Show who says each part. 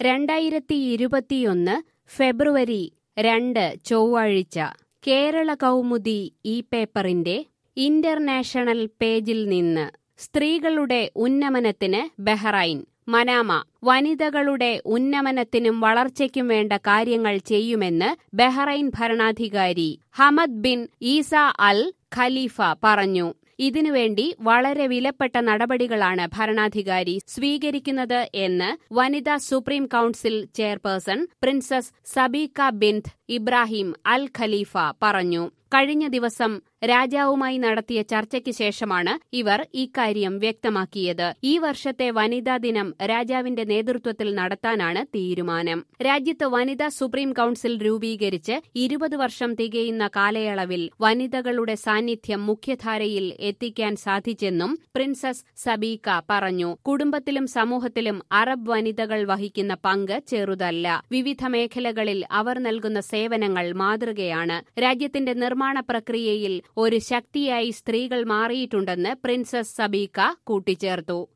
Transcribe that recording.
Speaker 1: രണ്ടായിരത്തി ഇരുപത്തിയൊന്ന് ഫെബ്രുവരി രണ്ട് ചൊവ്വാഴ്ച കേരള കൗമുദി ഈ പേപ്പറിന്റെ ഇന്റർനാഷണൽ പേജിൽ നിന്ന് സ്ത്രീകളുടെ ഉന്നമനത്തിന് ബഹ്റൈൻ മനാമ വനിതകളുടെ ഉന്നമനത്തിനും വളർച്ചയ്ക്കും വേണ്ട കാര്യങ്ങൾ ചെയ്യുമെന്ന് ബഹ്റൈൻ ഭരണാധികാരി Hamad bin Isa Al Khalifa പറഞ്ഞു ഇതിനുവേണ്ടി വളരെ വിലപ്പെട്ട നടപടികളാണ് ഭരണാധികാരി സ്വീകരിക്കുന്നത് എന്ന് വനിതാ supreme council chairperson princess Sabeeka bint Ibrahim Al Khalifa പറഞ്ഞു കഴിഞ്ഞ ദിവസം രാജാവുമായി നടത്തിയ ചർച്ചയ്ക്ക് ശേഷമാണ് ഇവർ ഇക്കാര്യം വ്യക്തമാക്കിയത് ഈ വർഷത്തെ വനിതാ ദിനം രാജാവിന്റെ നേതൃത്വത്തിൽ നടത്താനാണ് തീരുമാനം രാജ്യത്ത് വനിതാ സുപ്രീം കൌൺസിൽ രൂപീകരിച്ച് ഇരുപത് വർഷം തികയുന്ന കാലയളവിൽ വനിതകളുടെ സാന്നിധ്യം മുഖ്യധാരയിൽ എത്തിക്കാൻ സാധിച്ചെന്നും പ്രിൻസസ് സബീക പറഞ്ഞു കുടുംബത്തിലും സമൂഹത്തിലും അറബ് വനിതകൾ വഹിക്കുന്ന പങ്ക് ചെറുതല്ല വിവിധ മേഖലകളിൽ അവർ നൽകുന്ന സേവനങ്ങൾ മാതൃകയാണ് രാജ്യത്തിന്റെ നിർമ്മാണ പ്രക്രിയയിൽ ഒരു ശക്തിയായി സ്ത്രീകൾ മാറിയിട്ടുണ്ടെന്ന് പ്രിൻസസ് സബീക കൂട്ടിച്ചേർത്തു